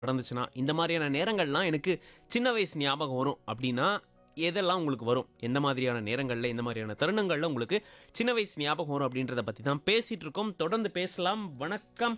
நடந்துச்சுன்னா இந்த மாதிரியான நேரங்கள்லாம் எனக்கு சின்ன வயசு ஞாபகம் வரும் அப்படின்னா எதெல்லாம் உங்களுக்கு வரும் எந்த மாதிரியான நேரங்களில் எந்த மாதிரியான தருணங்களில் உங்களுக்கு சின்ன வயசு ஞாபகம் வரும் அப்படின்றத பற்றி தான் பேசிட்டு இருக்கோம் தொடர்ந்து பேசலாம் வணக்கம்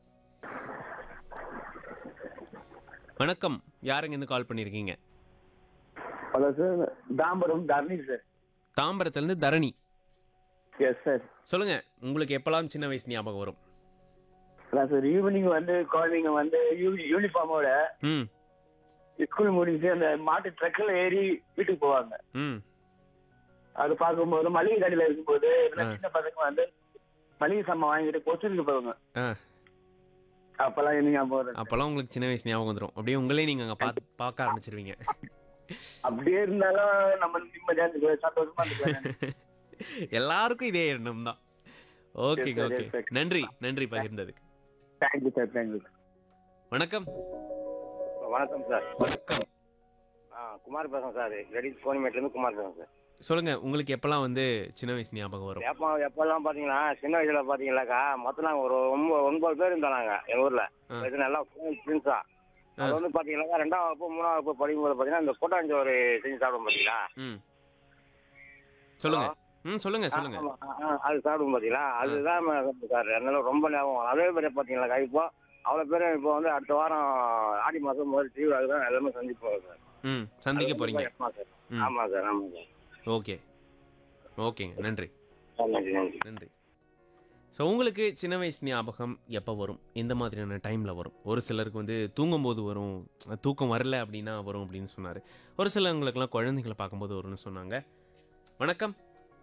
வணக்கம் யாருங்க இருந்து கால் பண்ணியிருக்கீங்க hello sir Tambaram Dharani sir தாம்பரத்துலேருந்து தரணி எஸ் சார் சொல்லுங்க உங்களுக்கு எப்பலாம் சின்ன வயசு ஞாபகம் வரும் அதான் சார் ஈவினிங் வந்து குழந்தைங்க வந்து யூ- யூனிஃபார்மோட ம் ஸ்கூல் முடிஞ்சு அந்த மாட்டு ட்ரக்கில் ஏறி வீட்டுக்கு போவாங்க ம் அது பார்க்கும்போது மளிகை கடையில் இருக்கும்போது ஆ. சின்ன பசங்க வந்து மளிகை சாமான் வாங்கிட்டு கொச்சினுக்கு போவாங்க ஆ அப்பெல்லாம் என்ன ஞாபகம் வரும் அப்போல்லாம் உங்களுக்கு சின்ன வயசு ஞாபகம் வந்துடும் அப்படியே உங்களே நீங்கள் அங்கே பார்த்து பார்க்க ஆரம்பிச்சிருவீங்க அப்படியே இருந்தாலும் நம்ம நிம்மதியா இருந்துக்கலாம் சந்தோஷமா இருந்துக்கலாம் எல்லாருக்கும் இதே எண்ணம் தான் ஓகேங்க Yes, sir, okay yes, sir. நன்றி நன்றி பகிர்ந்ததுக்கு தேங்க்யூ சார் தேங்க்யூ வணக்கம் வணக்கம் சார் வணக்கம் ஆ குமார் பேசுறேன் சார் லெடிஸ் கோனிமேட்லேருந்து குமார் பேசுறேன் சார் சொல்லுங்க உங்களுக்கு எப்பலாம் வந்து சின்ன வயசு ஞாபகம் வரும் எப்போ எப்போல்லாம் பார்த்தீங்கன்னா சின்ன வயசுல பார்த்தீங்கன்னாக்கா மொத்தம் நாங்கள் ஒரு ஒன்பது ஒன்பது பேர் இருந்தாங்க நாங்கள் எங்கள் ஊரில் ஆ. இது நல்லா ஃப்ரெண்ட்ஸா அது வந்து பார்த்தீங்கன்னாக்கா ரெண்டாம் வகுப்பு மூணாம் வகுப்பு படிக்கும்போது பார்த்தீங்கன்னா இந்த கூட்டாஞ்சோறு செஞ்சு சாப்பிடும் பார்த்தீங்களா ம் சொல்லுங்க ம் சொல்லுங்க சொல்லுங்க ஆமா, ஆ, ஆ, அது சாப்பிடும் பார்த்தீங்களா அதுதான் ம- சார் அதனால ரொம்ப ஞாபகம் வரும். அதே மாதிரி பார்த்தீங்கன்னாக்கா இப்போ அவ்வளோ பேர் இப்போ வந்து அடுத்த வாரம் ஆடி மாதம் முதல் டிவி அதுதான் எல்லாமே சந்திப்போம் சார் ம் சந்திக்க போறீங்க ஆமாம் சார் ம். ஆமாம் சார் ஆமாம் சார் ஓகே ஓகேங்க நன்றி நன்றி நன்றி நன்றி ஸோ உங்களுக்கு சின்ன வயசு ஞாபகம் எப்போ வரும் எந்த மாதிரியான டைமில் வரும் ஒரு சிலருக்கு வந்து தூங்கும்போது வரும் தூக்கம் வரல அப்படின்னா வரும் அப்படின்னு சொன்னார் ஒரு சிலவங்களுக்கெல்லாம் குழந்தைகளை பார்க்கும்போது வரும்னு சொன்னாங்க வணக்கம்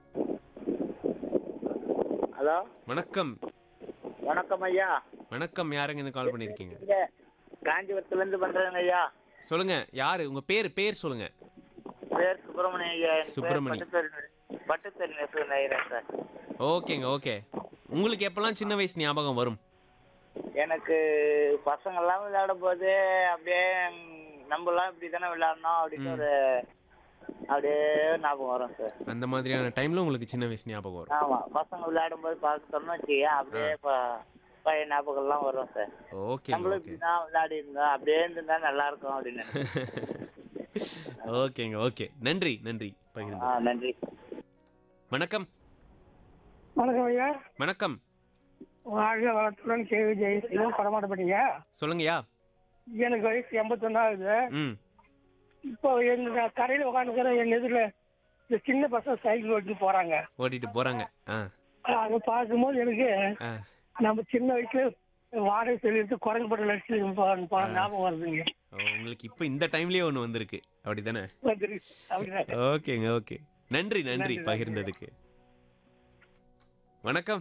ஹலோ வணக்கம் வணக்கம் ஐயா வணக்கம் யாருங்க இருந்து கால் பண்ணியிருக்கீங்க இங்க காஞ்சிபுரத்துல இருந்து பண்றேங்க ஐயா சொல்லுங்க யாரு உங்க பேர் பேர் சொல்லுங்க பேர் சுப்பிரமணியம் ஐயா என் பேர் சுப்பிரமணி. பட்டுத்தறி பட்டுத்தறி நெசவு நெய்கிறேன் சார் ஓகேங்க ஓகே உங்களுக்கு எப்பெல்லாம் சின்ன வயசு ஞாபகம் வரும் எனக்கு பசங்கள்லாம் விளையாடும் போது அப்படியே ம், நம்மலாம் இப்படி தானே விளையாடணும் அப்படின்னு ஒரு அப்படியே ஞாபகம் வரும் சார் அந்த மாதிரியான டைம்ல உங்களுக்கு சின்ன வயசு ஞாபகம் வரும் ஆமா பசங்க விளையாடும் போது பார்த்தோம்னு வச்சுக்கேன் அப்படியே ப- பழைய ஞாபகம்லாம் வரும் சார் ஓகே நம்மளும் ஓகே இப்படிதான் விளையாடி இருந்தோம் அப்படியே இருந்திருந்தா நல்லா இருக்கும் அப்படின்னு நினைக்கிறேன். ஓகேங்க ஓகே நன்றி நன்றி பகிர்ந்து ஆ நன்றி வணக்கம் வணக்கம் ஐயா வணக்கம் வாழ்க வளத்துடன் கேள்வி ஜெயிலும் படமாட்டப்பட்டீங்க சொல்லுங்கய்யா எனக்கு வயசு எண்பத்தொன்னு ஆகுது ம் இப்போ எங்க கரையில் உட்காந்துக்கிற என் எதிரில் இந்த சின்ன பசங்க சைக்கிள் ஓட்டிட்டு போறாங்க ஓட்டிட்டு போறாங்க ஆ அதை பார்க்கும்போது எனக்கு ஆ நம்ம சின்ன வயசுல வாடகை சொல்லிட்டு குரங்கு படம் நடிச்சு போ- போன ஞாபகம் வருதுங்க ஓ, உங்களுக்கு இப்போ இந்த டைம்லயே ஒன்று வந்திருக்கு அப்படிதானே வந்துருச்சு. அப்படிதான் ஓகேங்க ஓகே நன்றி நன்றி நன்றி, பகிர்ந்ததுக்கு வணக்கம்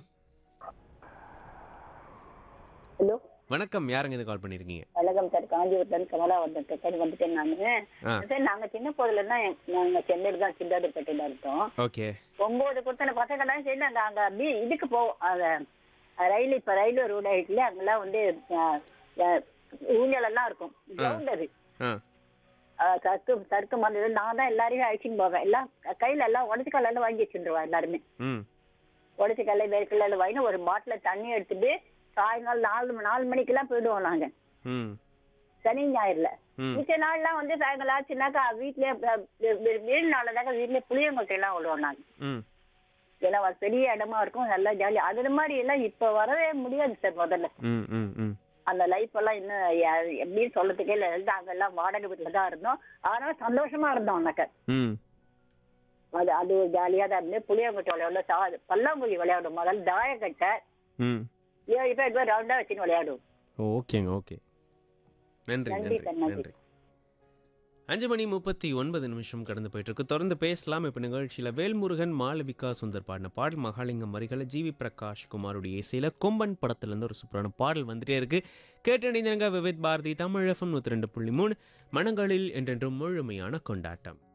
ஹலோ வணக்கம் யாருங்க இது கால் பண்ணிருக்கீங்க வணக்கம் சார் காஞ்சிபுரத்துலேருந்து கமலா வந்துட்டேன் சார் வந்துட்டேன் நான் ஆ சார் நாங்கள் சின்ன போதுல தான் நாங்கள் சென்னையில் தான் சிந்தாதிப்பட்டியில் இருக்கோம் ஓகே ஒம்பது கொடுத்தன பசங்கள்லாம் சேர்ந்து அந்த அங்கே பீ இதுக்கு போவோம் அந்த ரயில் இப்போ ரயில்வே ரோடு ஆகிட்டுல அங்கெல்லாம் வந்து அஹ், அஹ், ஊஞ்சலெல்லாம் இருக்கும் கிரவுண்ட் அது ஆ அஹ், தர்க்கு தர்க்கு மருந்து நான் தான் எல்லாரையும் அழைச்சின்னு போவேன் எல்லாம் கையில் எல்லாம் உடச்சி கல்லால வாங்கி வச்சுருவா எல்லாருமே ம் உடச்சி கல்ல வேர்க்கல்ல வாங்கி ஒரு பாட்டில் தண்ணி எடுத்துட்டு சாயங்காலம் நாலு மணி- நாலு மணிக்கெல்லாம் போயிடுவோம் நாங்கள் ம் சனி ஞாயிறுல ம் மிச்ச நாள்லாம் வந்து சாயங்காலம் ஆச்சுனாக்கா வீட்லயே அஹ், வீ- வீ- வீடு நாளதாக்க வீட்லயே புளியங்கொட்டை எல்லாம் விடுவோம் நாங்க ம் ஏன்னா அது பெரிய இடமா இருக்கும் நல்லா ஜாலி அது மாதிரி எல்லாம் இப்ப வரவே முடியாது சார் முதல்ல ம் ம் ம் அந்த லைஃப் எல்லாம் இன்னும் யா- எப்படின்னு சொல்லத்துக்கே இல்லை அங்கெல்லாம் வாடகை வீட்டுல தான் இருந்தோம் அதனால சந்தோஷமா இருந்தோம் அண்ணாக்க ம் அது அது ஜாலியா தான் இருந்து புளியங்கொட்டை விளையாடும் சா பல்லாங்குழி விளையாடும் முதல்ல தாயக்கட்டை ம் ஏழு பேர் எட்டு பேர் ரவுண்டா வச்சுன்னு விளையாடுவோம் ஓகேங்க ஓகே நன்றி நன்றி நன்றி சார், நன்றி. நன்றி அஞ்சு மணி முப்பத்தி ஒன்பது நிமிஷம் கடந்து போயிட்டு இருக்கு தொடர்ந்து பேசலாம் இப்போ நிகழ்ச்சியில் வேல்முருகன் மாளவிகா சுந்தர் பாடின பாடல் மகாலிங்கம் வரிகளை ஜிவி பிரகாஷ் குமாருடைய இசையில் கொம்பன் படத்துலேருந்து ஒரு சூப்பரான பாடல் வந்துட்டே இருக்கு கேட்டணிந்தங்க விவித் பாரதி தமிழ் எஃப்எம் நூற்றி ரெண்டு புள்ளி மூணு மனங்களில் என்றென்றும் முழுமையான கொண்டாட்டம்